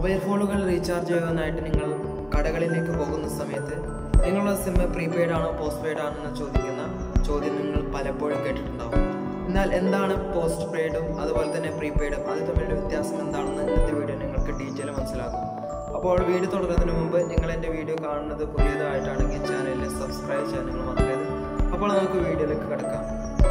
mobile ഫോണുകൾ recharge ചെയ്യാനായിട്ട് നിങ്ങൾ കടകളിലേക്ക് പോകുന്ന സമയത്ത് നിങ്ങളുടെ സിം പ്രീപെയ്ഡ് ആണോ പോസ്റ്റ് പെയ്ഡ് ആണോ എന്ന് ചോദിക്കുന്ന ചോദ്യം നിങ്ങൾ പലപ്പോഴും കേട്ടിട്ടുണ്ടാവും എന്നാൽ എന്താണ് പോസ്റ്റ് പെയ്ഡും അതുപോലെ തന്നെ പ്രീപെയ്ഡും അത് തമ്മിലുള്ള വ്യത്യാസം എന്താണെന്ന് ഇന്നത്തെ വീഡിയോ നിങ്ങൾക്ക് ഡീറ്റെയിൽ മനസ്സിലാക്കും അപ്പോൾ വീഡിയോ തുടങ്ങുന്നതിന് മുമ്പ് നിങ്ങൾ എൻ്റെ വീഡിയോ കാണുന്നത് പുതിയതായിട്ടാണെങ്കിൽ ചാനലിൽ സബ്സ്ക്രൈബ് ചെയ്യാൻ നിങ്ങൾ മറക്കരുത് അപ്പോൾ നമുക്ക് വീഡിയോയിലേക്ക് കിടക്കാം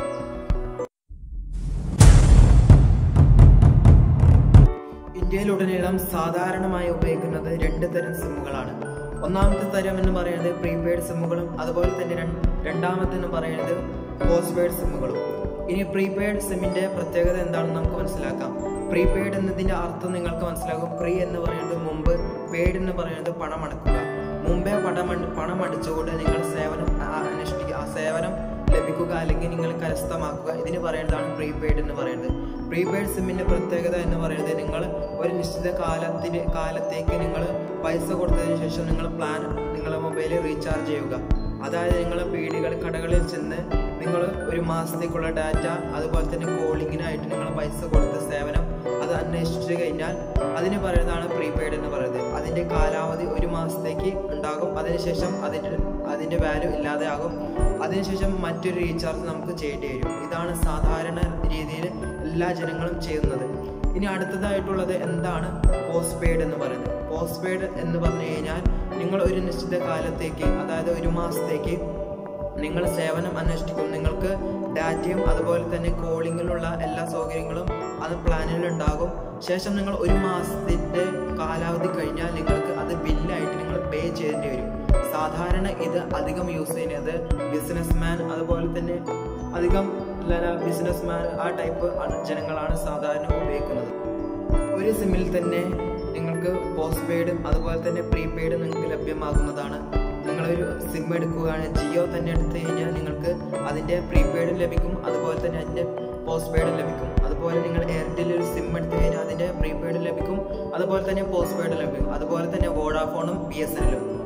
ഇന്ത്യയിലുടനീളം സാധാരണമായി ഉപയോഗിക്കുന്നത് രണ്ട് തരം സിമ്മുകളാണ് ഒന്നാമത്തെ തരം എന്ന് പറയുന്നത് പ്രീപെയ്ഡ് സിമ്മുകളും അതുപോലെ തന്നെ രൺ- രണ്ടാമത്തെ എന്ന് പറയുന്നത് പോസ്റ്റ് പെയ്ഡ് സിമ്മുകളും ഇനി പ്രീപെയ്ഡ് സിമ്മിന്റെ പ്രത്യേകത എന്താണെന്ന് നമുക്ക് മനസ്സിലാക്കാം പ്രീപെയ്ഡ് എന്നതിന്റെ അർത്ഥം നിങ്ങൾക്ക് മനസ്സിലാകും പ്രീ എന്ന് പറയുന്നത് മുമ്പ് പെയ്ഡ് എന്ന് പറയുന്നത് പണം അടക്കുക മുമ്പേ പണം അട- പണം അടിച്ചുകൊണ്ട് നിങ്ങൾ സേവനം ആ- അനുഷ്ഠിക്കുക ആ സേവനം ലഭിക്കുക അല്ലെങ്കിൽ നിങ്ങൾ കരസ്ഥമാക്കുക ഇതിന് പറയുന്നതാണ് പ്രീപെയ്ഡ് എന്ന് പറയുന്നത് പ്രീപെയ്ഡ് സിമ്മിന്റെ പ്രത്യേകത എന്ന് പറയുന്നത് നിങ്ങൾ ഒരു നിശ്ചിത കാലത്തിന് കാലത്തേക്ക് നിങ്ങൾ പൈസ കൊടുത്തതിന് ശേഷം നിങ്ങൾ പ്ലാൻ നിങ്ങളുടെ മൊബൈലിൽ റീചാർജ് ചെയ്യുക അതായത് നിങ്ങൾ പീടികൾ കടകളിൽ ചെന്ന് നിങ്ങൾ ഒരു മാസത്തേക്കുള്ള ഡാറ്റ അതുപോലെ തന്നെ കോളിങ്ങിനായിട്ട് നിങ്ങൾ പൈസ കൊടുത്ത സേവനം അത് അന്വേഷിച്ചു കഴിഞ്ഞാൽ അതിന് പറയുന്നതാണ് പ്രീപെയ്ഡ് എന്ന് പറയുന്നത് അതിന്റെ കാലാവധി ഒരു മാസത്തേക്ക് ഉണ്ടാകും അതിനുശേഷം അതിന്റെ അതിന്റെ വാല്യൂ ഇല്ലാതെയാകും അതിനുശേഷം മറ്റൊരു റീചാർജ് നമുക്ക് ചെയ്യേണ്ടി വരും ഇതാണ് സാധാരണ രീതിയിൽ എല്ലാ ജനങ്ങളും ചെയ്യുന്നത് ഇനി അടുത്തതായിട്ടുള്ളത് എന്താണ് പോസ്റ്റ് പെയ്ഡ് എന്ന് പറയുന്നത് പോസ്റ്റ് പെയ്ഡ് എന്ന് പറഞ്ഞു കഴിഞ്ഞാൽ നിങ്ങൾ ഒരു നിശ്ചിത കാലത്തേക്ക് അതായത് ഒരു മാസത്തേക്ക് നിങ്ങൾ സേവനം അന്വേഷിക്കും നിങ്ങൾക്ക് ഡാറ്റയും അതുപോലെ തന്നെ കോളിങ്ങിലുള്ള എല്ലാ സൗകര്യങ്ങളും അത് പ്ലാനിൽ ഉണ്ടാകും ശേഷം നിങ്ങൾ ഒരു മാസത്തിന്റെ കാലാവധി കഴിഞ്ഞാൽ നിങ്ങൾക്ക് അത് ബില്ലായിട്ട് നിങ്ങൾ പേ ചെയ്യേണ്ടി വരും സാധാരണ ഇത് അധികം യൂസ് ചെയ്യുന്നത് ബിസിനസ്മാൻ അതുപോലെ തന്നെ അധികം ബിസിനസ്മാൻ ആ ടൈപ്പ് ജനങ്ങളാണ് സാധാരണ ഉപയോഗിക്കുന്നത് ഒരു സിമ്മിൽ തന്നെ നിങ്ങൾക്ക് പോസ്റ്റ് പെയ്ഡും അതുപോലെ തന്നെ പ്രീപെയ്ഡും നിങ്ങൾക്ക് ലഭ്യമാകുന്നതാണ് നിങ്ങളൊരു സിം എടുക്കുകയാണ് ജിയോ തന്നെ എടുത്തു കഴിഞ്ഞാൽ നിങ്ങൾക്ക് അതിൻ്റെ പ്രീപെയ്ഡും ലഭിക്കും അതുപോലെ തന്നെ അതിൻ്റെ പോസ്റ്റ് പെയ്ഡും ലഭിക്കും അതുപോലെ നിങ്ങൾ എയർടെൽ ഒരു സിം എടുത്തു കഴിഞ്ഞാൽ അതിൻ്റെ പ്രീപെയ്ഡും ലഭിക്കും അതുപോലെ തന്നെ പോസ്റ്റ് പെയ്ഡും ലഭിക്കും അതുപോലെ തന്നെ വോഡാഫോണും ബി എസ് എല്ലും